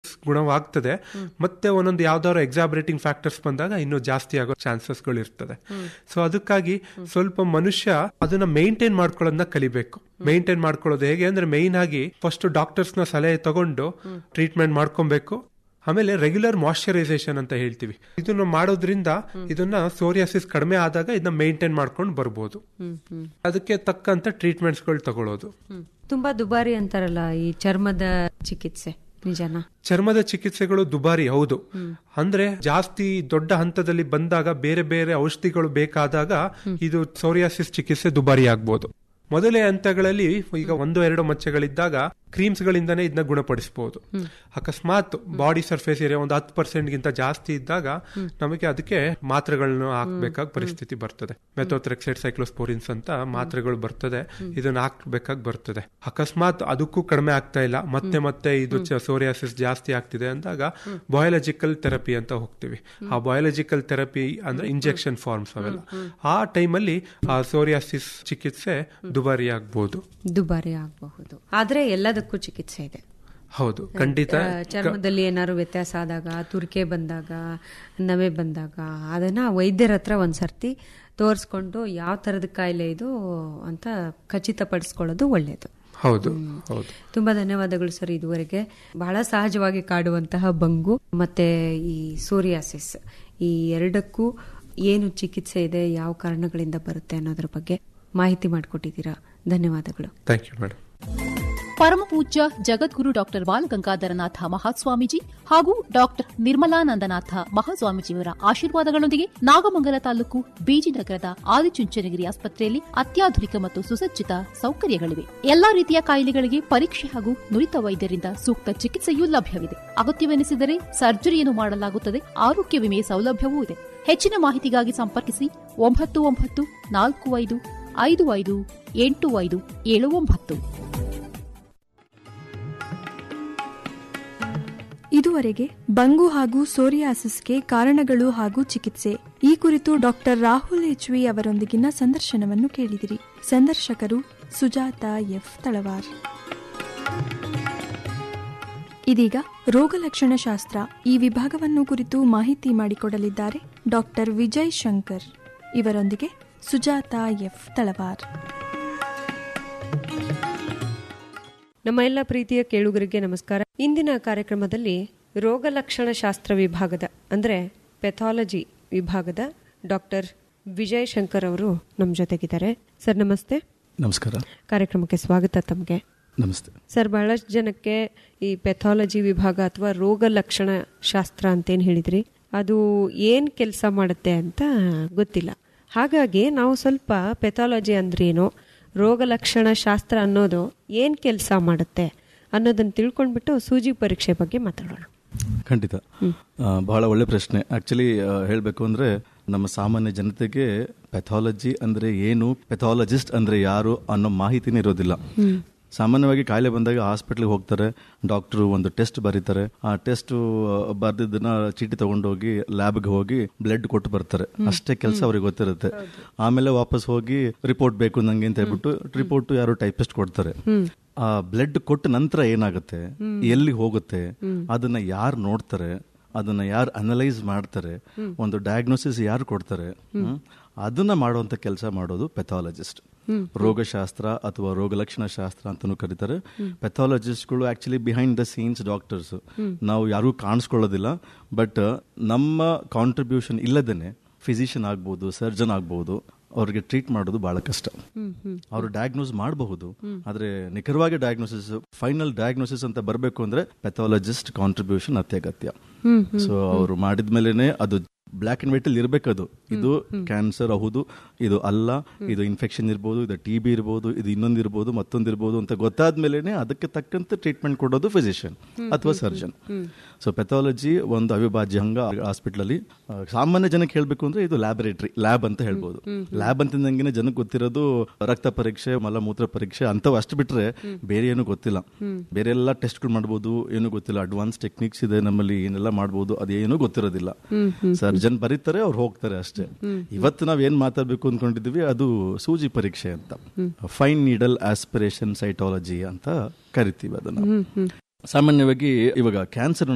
ಗುಣವಾಗ್ತದೆ ಮತ್ತೆ ಒಂದೊಂದು ಯಾವ್ದಾದ್ರು ಎಕ್ಸಾಬರೇಟಿಂಗ್ ಫ್ಯಾಕ್ಟರ್ಸ್ ಬಂದಾಗ ಇನ್ನೂ ಜಾಸ್ತಿ ಆಗೋ ಚಾನ್ಸಸ್ಗಳು ಇರ್ತದೆ ಸೊ ಅದಕ್ಕಾಗಿ ಸ್ವಲ್ಪ ಮನುಷ್ಯ ಅದನ್ನ ಮೇಂಟೈನ್ ಮಾಡ್ಕೊಳ್ಳೋದನ್ನ ಕಲಿಬೇಕು ಮೇಂಟೈನ್ ಮಾಡ್ಕೊಳ್ಳೋದು ಹೇಗೆ ಅಂದ್ರೆ ಮೇಯ್ನ್ ಆಗಿ ಫಸ್ಟ್ ಡಾಕ್ಟರ್ಸ್ ನ ಸಲಹೆ ತಗೊಂಡು ಟ್ರೀಟ್ಮೆಂಟ್ ಮಾಡ್ಕೊಬೇಕು ಆಮೇಲೆ ರೆಗ್ಯುಲರ್ ಮಾಯಶ್ಚರೈಸೇಷನ್ ಅಂತ ಹೇಳ್ತೀವಿ ಇದನ್ನ ಮಾಡೋದ್ರಿಂದ ಇದನ್ನ ಸೋರಿಯಾಸಿಸ್ ಕಡಿಮೆ ಆದಾಗ ಇದನ್ನ ಮೇಂಟೈನ್ ಮಾಡ್ಕೊಂಡು ಬರ್ಬೋದು ಅದಕ್ಕೆ ತಕ್ಕಂತ ಟ್ರೀಟ್ಮೆಂಟ್ಸ್ ಗಳು ತಗೊಳ್ಳೋದು ತುಂಬಾ ದುಬಾರಿ ಅಂತಾರಲ್ಲ ಈ ಚರ್ಮದ ಚಿಕಿತ್ಸೆ ನಿಜನಾ ಚರ್ಮದ ಚಿಕಿತ್ಸೆಗಳು ದುಬಾರಿ ಹೌದು ಅಂದ್ರೆ ಜಾಸ್ತಿ ದೊಡ್ಡ ಹಂತದಲ್ಲಿ ಬಂದಾಗ ಬೇರೆ ಬೇರೆ ಔಷಧಿಗಳು ಬೇಕಾದಾಗ ಇದು ಸೋರಿಯಾಸಿಸ್ ಚಿಕಿತ್ಸೆ ದುಬಾರಿ ಆಗ್ಬೋದು ಮೊದಲೇ ಹಂತಗಳಲ್ಲಿ ಈಗ ಒಂದು ಎರಡು ಮಚ್ಚೆಗಳಿದ್ದಾಗ ಕ್ರೀಮ್ಸ್ ಗಳಿಂದನೇ ಇದನ್ನ ಗುಣಪಡಿಸಬಹುದು ಅಕಸ್ಮಾತ್ ಬಾಡಿ ಸರ್ಫೇಸ್ ಏರಿಯಾ ಒಂದು ಹತ್ತು ಪರ್ಸೆಂಟ್ ಗಿಂತ ಜಾಸ್ತಿ ಇದ್ದಾಗ ನಮಗೆ ಅದಕ್ಕೆ ಮಾತ್ರೆಗಳನ್ನು ಹಾಕ್ಬೇಕಾದ ಪರಿಸ್ಥಿತಿ ಬರ್ತದೆ ಮೆಥೋತ್ರೆಕ್ಸೈಡ್ ಸೈಕ್ಲೋಸ್ಪೋರಿನ್ಸ್ ಅಂತ ಮಾತ್ರೆಗಳು ಬರ್ತದೆ ಇದನ್ನ ಹಾಕ್ಬೇಕಾಗಿ ಬರ್ತದೆ ಅಕಸ್ಮಾತ್ ಅದಕ್ಕೂ ಕಡಿಮೆ ಆಗ್ತಾ ಇಲ್ಲ ಮತ್ತೆ ಮತ್ತೆ ಇದು ಸೋರಿಯಾಸಿಸ್ ಜಾಸ್ತಿ ಆಗ್ತಿದೆ ಅಂದಾಗ ಬಯಾಲಜಿಕಲ್ ಥೆರಪಿ ಅಂತ ಹೋಗ್ತೀವಿ ಆ ಬಯಾಲಜಿಕಲ್ ಥೆರಪಿ ಅಂದ್ರೆ ಇಂಜೆಕ್ಷನ್ ಫಾರ್ಮ್ಸ್ ಅವೆಲ್ಲ ಆ ಟೈಮಲ್ಲಿ ಆ ಸೋರಿಯಾಸಿಸ್ ಚಿಕಿತ್ಸೆ ದುಬಾರಿ ಆಗ್ಬೋದು ದುಬಾರಿ ಆಗಬಹುದು ಆದ್ರೆ ಎಲ್ಲದಕ್ಕೂ ಚಿಕಿತ್ಸೆ ಇದೆ ಹೌದು ಖಂಡಿತ ಆ, ಚರ್ಮದಲ್ಲಿ ಏನಾದ್ರು ವ್ಯತ್ಯಾಸ ಆದಾಗ ತುರ್ಕೆ ಬಂದಾಗ ನವೆ ಬಂದಾಗ ಅದನ್ನ ವೈದ್ಯರ ಹತ್ರ ಒಂದ್ಸರ್ತಿ ತೋರಿಸ್ಕೊಂಡು ಯಾವ ತರದ ಕಾಯಿಲೆ ಇದು ಅಂತ ಖಚಿತಪಡಿಸ್ಕೊಳ್ಳೋದು ಒಳ್ಳೆಯದು ಹೌದು ಹೌದು ತುಂಬಾ ಧನ್ಯವಾದಗಳು ಸರ್ ಇದುವರೆಗೆ ಬಹಳ ಸಹಜವಾಗಿ ಕಾಡುವಂತಹ ಬಂಗು ಮತ್ತೆ ಈ ಸೋರಿಯಾಸಿಸ್ ಈ ಎರಡಕ್ಕೂ ಏನು ಚಿಕಿತ್ಸೆ ಇದೆ ಯಾವ ಕಾರಣಗಳಿಂದ ಬರುತ್ತೆ ಅನ್ನೋದ್ರ ಬಗ್ಗೆ ಮಾಹಿತಿ ಮಾಡಿಕೊಟ್ಟಿದ್ದೀರಾ ಧನ್ಯವಾದಗಳು ಥ್ಯಾಂಕ್ ಯು ಮೇಡಮ್ ಪರಮಪೂಜ್ಯ ಜಗದ್ಗುರು ಡಾಕ್ಟರ್ ಬಾಲಗಂಗಾಧರನಾಥ ಮಹಾಸ್ವಾಮೀಜಿ ಹಾಗೂ ಡಾಕ್ಟರ್ ನಿರ್ಮಲಾನಂದನಾಥ ಮಹಾಸ್ವಾಮೀಜಿಯವರ ಆಶೀರ್ವಾದಗಳೊಂದಿಗೆ ನಾಗಮಂಗಲ ತಾಲೂಕು ಬೀಜಿನಗರದ ಆದಿಚುಂಚನಗಿರಿ ಆಸ್ಪತ್ರೆಯಲ್ಲಿ ಅತ್ಯಾಧುನಿಕ ಮತ್ತು ಸುಸಜ್ಜಿತ ಸೌಕರ್ಯಗಳಿವೆ ಎಲ್ಲಾ ರೀತಿಯ ಕಾಯಿಲೆಗಳಿಗೆ ಪರೀಕ್ಷೆ ಹಾಗೂ ನುರಿತ ವೈದ್ಯರಿಂದ ಸೂಕ್ತ ಚಿಕಿತ್ಸೆಯೂ ಲಭ್ಯವಿದೆ ಅಗತ್ಯವೆನಿಸಿದರೆ ಸರ್ಜರಿಯನ್ನು ಮಾಡಲಾಗುತ್ತದೆ ಆರೋಗ್ಯ ವಿಮೆ ಸೌಲಭ್ಯವೂ ಇದೆ ಹೆಚ್ಚಿನ ಮಾಹಿತಿಗಾಗಿ ಸಂಪರ್ಕಿಸಿ ಒಂಬತ್ತು ಒಂಬತ್ತು ನಾಲ್ಕು ಐದು ಐದು ಐದು ಎಂಟು ಐದು ಏಳು ಒಂಬತ್ತು ಇದುವರೆಗೆ ಬಂಗು ಹಾಗೂ ಸೋರಿಯಾಸಿಸ್ಗೆ ಕಾರಣಗಳು ಹಾಗೂ ಚಿಕಿತ್ಸೆ ಈ ಕುರಿತು ಡಾಕ್ಟರ್ ರಾಹುಲ್ ಎಚ್ವಿ ಅವರೊಂದಿಗಿನ ಸಂದರ್ಶನವನ್ನು ಕೇಳಿದಿರಿ ಸಂದರ್ಶಕರು ಸುಜಾತ ಎಫ್ ತಳವಾರ್ ಇದೀಗ ರೋಗಲಕ್ಷಣ ಶಾಸ್ತ್ರ ಈ ವಿಭಾಗವನ್ನು ಕುರಿತು ಮಾಹಿತಿ ಮಾಡಿಕೊಡಲಿದ್ದಾರೆ ಡಾಕ್ಟರ್ ವಿಜಯ್ ಶಂಕರ್ ಇವರೊಂದಿಗೆ ಸುಜಾತ ಎಫ್ ತಳವಾರ್ ನಮ್ಮ ಎಲ್ಲ ಪ್ರೀತಿಯ ಕೇಳುಗರಿಗೆ ನಮಸ್ಕಾರ ಇಂದಿನ ಕಾರ್ಯಕ್ರಮದಲ್ಲಿ ರೋಗಲಕ್ಷಣ ಶಾಸ್ತ್ರ ವಿಭಾಗದ ಅಂದ್ರೆ ಪೆಥಾಲಜಿ ವಿಭಾಗದ ಡಾಕ್ಟರ್ ವಿಜಯ್ ಶಂಕರ್ ಅವರು ನಮ್ಮ ಜೊತೆಗಿದ್ದಾರೆ ಸರ್ ನಮಸ್ತೆ ನಮಸ್ಕಾರ ಕಾರ್ಯಕ್ರಮಕ್ಕೆ ಸ್ವಾಗತ ತಮಗೆ ನಮಸ್ತೆ ಸರ್ ಬಹಳಷ್ಟು ಜನಕ್ಕೆ ಈ ಪೆಥಾಲಜಿ ವಿಭಾಗ ಅಥವಾ ರೋಗ ಲಕ್ಷಣ ಶಾಸ್ತ್ರ ಅಂತೇನು ಹೇಳಿದ್ರಿ ಅದು ಏನ್ ಕೆಲಸ ಮಾಡುತ್ತೆ ಅಂತ ಗೊತ್ತಿಲ್ಲ ಹಾಗಾಗಿ ನಾವು ಸ್ವಲ್ಪ ಪೆಥಾಲಜಿ ಅಂದ್ರೇನು ರೋಗ ಲಕ್ಷಣ ಶಾಸ್ತ್ರ ಅನ್ನೋದು ಏನ್ ಕೆಲಸ ಮಾಡುತ್ತೆ ಅನ್ನೋದನ್ನ ತಿಳ್ಕೊಂಡ್ಬಿಟ್ಟು ಸೂಜಿ ಪರೀಕ್ಷೆ ಬಗ್ಗೆ ಮಾತಾಡೋಣ ಖಂಡಿತ ಆ, ಬಹಳ ಒಳ್ಳೆ ಪ್ರಶ್ನೆ ಆಕ್ಚುಲಿ ಹೇಳಬೇಕು ಅಂದ್ರೆ ನಮ್ಮ ಸಾಮಾನ್ಯ ಜನತೆಗೆ ಪೆಥಾಲಜಿ ಅಂದ್ರೆ ಏನು ಪೆಥಾಲಜಿಸ್ಟ್ ಅಂದ್ರೆ ಯಾರು ಅನ್ನೋ ಮಾಹಿತಿನೇ ಇರೋದಿಲ್ಲ ಸಾಮಾನ್ಯವಾಗಿ ಕಾಯಿಲೆ ಬಂದಾಗ ಹಾಸ್ಪಿಟ್ಲಿಗೆ ಹೋಗ್ತಾರೆ ಡಾಕ್ಟರ್ ಒಂದು ಟೆಸ್ಟ್ ಬರೀತಾರೆ ಆ ಟೆಸ್ಟ್ ಬರ್ದಿದ್ದನ್ನ ಚೀಟಿ ತಗೊಂಡೋಗಿ ಲ್ಯಾಬ್ಗೆ ಹೋಗಿ ಬ್ಲಡ್ ಕೊಟ್ಟು ಬರ್ತಾರೆ ಅಷ್ಟೇ ಕೆಲಸ ಅವ್ರಿಗೆ ಗೊತ್ತಿರುತ್ತೆ ಆಮೇಲೆ ವಾಪಸ್ ಹೋಗಿ ರಿಪೋರ್ಟ್ ಬೇಕು ನಂಗೆ ಅಂತ ಹೇಳ್ಬಿಟ್ಟು ರಿಪೋರ್ಟ್ ಯಾರು ಟೈಪಿಸ್ಟ್ ಕೊಡ್ತಾರೆ ಆ ಬ್ಲಡ್ ಕೊಟ್ಟ ನಂತರ ಏನಾಗುತ್ತೆ ಎಲ್ಲಿ ಹೋಗುತ್ತೆ ಅದನ್ನ ಯಾರು ನೋಡ್ತಾರೆ ಅದನ್ನ ಯಾರು ಅನಲೈಸ್ ಮಾಡ್ತಾರೆ ಒಂದು ಡಯಾಗ್ನೋಸಿಸ್ ಯಾರು ಕೊಡ್ತಾರೆ ಹ್ಮ್? ಅದನ್ನ ಮಾಡುವಂತ ಕೆಲಸ ಮಾಡೋದು ಪೆಥಾಲಜಿಸ್ಟ್ ರೋಗಶಾಸ್ತ್ರ ಅಥವಾ ರೋಗಲಕ್ಷಣ ಶಾಸ್ತ್ರ ಅಂತಾನೂ ಕರೀತಾರೆ ಪೆಥಾಲಜಿಸ್ಟ್ಗಳು actually behind the scenes doctors ನಾವು ಯಾರಿಗೂ ಕಾಣಿಸ್ಕೊಳ್ಳೋದಿಲ್ಲ ಬಟ್ ನಮ್ಮ ಕಾಂಟ್ರಿಬ್ಯೂಷನ್ ಇಲ್ಲದೇನೆ ಫಿಸಿಷಿಯನ್ ಆಗ್ಬೋದು ಸರ್ಜನ್ ಆಗ್ಬೋದು ಅವ್ರಿಗೆ ಟ್ರೀಟ್ ಮಾಡೋದು ಬಹಳ ಕಷ್ಟ ಅವರು ಡಯಾಗ್ನೋಸ್ ಮಾಡಬಹುದು ಆದ್ರೆ ನಿಖರವಾಗಿ ಡಯಾಗ್ನೋಸಿಸ್ ಫೈನಲ್ ಡಯಾಗ್ನೋಸಿಸ್ ಅಂತ ಬರಬೇಕು ಅಂದ್ರೆ ಪೆಥಾಲಜಿಸ್ಟ್ ಕಾಂಟ್ರಿಬ್ಯೂಷನ್ ಅತ್ಯಗತ್ಯ ಸೊ ಅವರು ಮಾಡಿದ್ಮೇಲೆನೆ ಅದು ಬ್ಲಾಕ್ ಅಂಡ್ ವೈಟ್ ಅಲ್ಲಿ ಇರ್ಬೇಕದು ಇದು ಕ್ಯಾನ್ಸರ್ ಹೌದು ಇದು ಅಲ್ಲ ಇದು ಇನ್ಫೆಕ್ಷನ್ ಇರ್ಬೋದು ಇದು ಟಿ ಬಿ ಇರ್ಬೋದು ಇದು ಇನ್ನೊಂದು ಇರ್ಬೋದು ಮತ್ತೊಂದು ಇರ್ಬೋದು ಅಂತ ಗೊತ್ತಾದ್ಮೇಲೆನೆ ಅದಕ್ಕೆ ತಕ್ಕಂತೆ ಟ್ರೀಟ್ಮೆಂಟ್ ಕೊಡೋದು ಫಿಸಿಷಿಯನ್ ಅಥವಾ ಸರ್ಜನ್ ಸೊ ಪೆಥಾಲಜಿ ಒಂದು ಅವಿಭಾಜ್ಯ ಅಂಗ ಹಾಸ್ಪಿಟಲ್ ಅಲ್ಲಿ ಆ, ಸಾಮಾನ್ಯ ಜನಕ್ಕೆ ಹೇಳ್ಬೇಕು ಅಂದ್ರೆ ಇದು ಲ್ಯಾಬೊರೇಟರಿ ಲ್ಯಾಬ್ ಅಂತ ಹೇಳ್ಬೋದು ಲ್ಯಾಬ್ ಅಂತ ನಂಗೆ ಜನಕ್ಕೆ ಗೊತ್ತಿರೋದು ರಕ್ತ ಪರೀಕ್ಷೆ ಮಲಮೂತ್ರ ಪರೀಕ್ಷೆ ಅಂತವ್ ಅಷ್ಟು ಬಿಟ್ರೆ ಬೇರೆ ಏನು ಗೊತ್ತಿಲ್ಲ ಬೇರೆ ಎಲ್ಲ ಟೆಸ್ಟ್ಗಳು ಮಾಡ್ಬೋದು ಏನು ಗೊತ್ತಿಲ್ಲ ಅಡ್ವಾನ್ಸ್ ಟೆಕ್ನಿಕ್ಸ್ ಇದೆ ನಮ್ಮಲ್ಲಿ ಏನೆಲ್ಲ ಮಾಡ್ಬೋದು ಅದೇನು ಗೊತ್ತಿರೋದಿಲ್ಲ ಸರ್ಜನ್ ಬರೀತಾರೆ ಅವ್ರು ಹೋಗ್ತಾರೆ ಅಷ್ಟೇ ಇವತ್ತು ನಾವ್ ಏನ್ ಮಾತಾಡ್ಬೇಕು ಅನ್ಕೊಂಡಿದ್ವಿ ಅದು ಸೂಜಿ ಪರೀಕ್ಷೆ ಅಂತ ಫೈನ್ ನೀಡಲ್ ಆಸ್ಪಿರೇಷನ್ ಸೈಟಾಲಜಿ ಅಂತ ಕರಿತೀವಿ ಅದನ್ನ ಸಾಮಾನ್ಯವಾಗಿ ಇವಾಗ ಕ್ಯಾನ್ಸರ್